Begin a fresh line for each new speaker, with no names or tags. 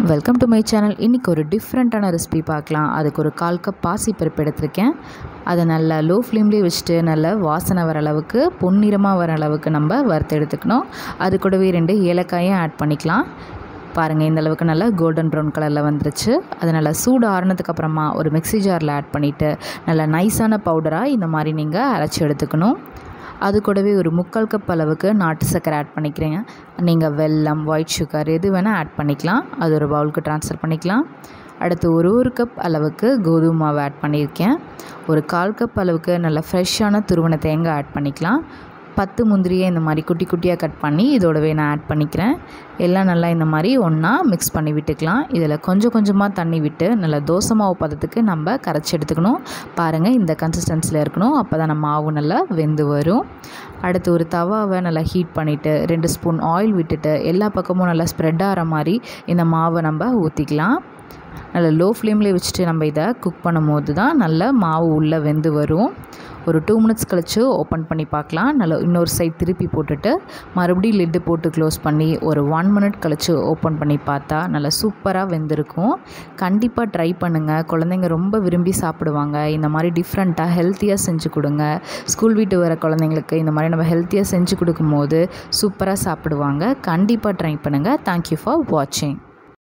welcome to my channel இன்றைக்கி ஒரு டிஃப்ரெண்ட்டான ரெசிபி பார்க்கலாம் அதுக்கு ஒரு கால் கப் பாசி பருப்பு எடுத்திருக்கேன் அதை நல்லா லோ ஃப்ளேம்லேயே வச்சுட்டு நல்லா வாசனை வர அளவுக்கு பொன்னிறமாக வர அளவுக்கு நம்ம வறுத்து எடுத்துக்கணும் அது கூடவே ரெண்டு ஏலக்காயும் ஆட் பண்ணிக்கலாம் பாருங்கள் இந்த அளவுக்கு நல்லா கோல்டன் ப்ரௌன் கலரில் வந்துருச்சு அது நல்லா சூடு ஆறுனதுக்கு அப்புறமா ஒரு மிக்ஸி ஜாரில் ஆட் பண்ணிவிட்டு நல்லா நைஸான பவுடராக இந்த மாதிரி நீங்கள் அரைச்சி எடுத்துக்கணும் அது கூடவே ஒரு முக்கால் கப் அளவுக்கு நாட்டு சர்க்கரை ஆட் பண்ணிக்கிறேங்க நீங்கள் வெல்லம் ஒயிட் சுகர் எது வேணால் ஆட் பண்ணிக்கலாம் அது ஒரு பவுலுக்கு ட்ரான்ஸ்ஃபர் பண்ணிக்கலாம் அடுத்து ஒரு ஒரு கப் அளவுக்கு கோதுமை மாவு ஆட் பண்ணியிருக்கேன் ஒரு கால் கப் அளவுக்கு நல்ல ஃப்ரெஷ்ஷான துருவன தேங்காய் ஆட் பண்ணிக்கலாம் பத்து முந்திரியை இந்த மாதிரி குட்டி குட்டியாக கட் பண்ணி இதோடவே நான் ஆட் பண்ணிக்கிறேன் எல்லாம் நல்லா இந்த மாதிரி ஒன்றா மிக்ஸ் பண்ணி விட்டுக்கலாம் இதில் கொஞ்சம் கொஞ்சமாக தண்ணி விட்டு நல்லா தோசை மாவு பதத்துக்கு நம்ம கரைச்சி எடுத்துக்கணும் பாருங்கள் இந்த கன்சிஸ்டன்சியில் இருக்கணும் அப்போ தான் நம்ம மாவு நல்லா வெந்து வரும் அடுத்து ஒரு தவாவை நல்லா ஹீட் பண்ணிவிட்டு ரெண்டு ஸ்பூன் ஆயில் விட்டுட்டு எல்லா பக்கமும் நல்லா ஸ்ப்ரெட் ஆகிற மாதிரி இந்த மாவை நம்ம ஊற்றிக்கலாம் நல்லா லோ ஃப்ளேம்லேயே வச்சுட்டு நம்ம இதை குக் பண்ணும்போது தான் நல்லா மாவு உள்ளே வெந்து வரும் ஒரு டூ மினிட்ஸ் கழித்து ஓப்பன் பண்ணி பார்க்கலாம் நல்லா இன்னொரு சைட் திருப்பி போட்டுட்டு மறுபடியும் லிட்டு போட்டு க்ளோஸ் பண்ணி ஒரு ஒன் மினிட் கழித்து ஓப்பன் பண்ணி பார்த்தா நல்லா சூப்பராக வெந்திருக்கும் கண்டிப்பாக ட்ரை பண்ணுங்கள் குழந்தைங்க ரொம்ப விரும்பி சாப்பிடுவாங்க இந்த மாதிரி டிஃப்ரெண்ட்டாக ஹெல்த்தியாக செஞ்சு கொடுங்க ஸ்கூல் வீட்டு வர குழந்தைங்களுக்கு இந்த மாதிரி நம்ம ஹெல்த்தியாக செஞ்சு கொடுக்கும்போது சூப்பராக சாப்பிடுவாங்க கண்டிப்பாக ட்ரை பண்ணுங்கள் தேங்க்யூ ஃபார் வாட்சிங்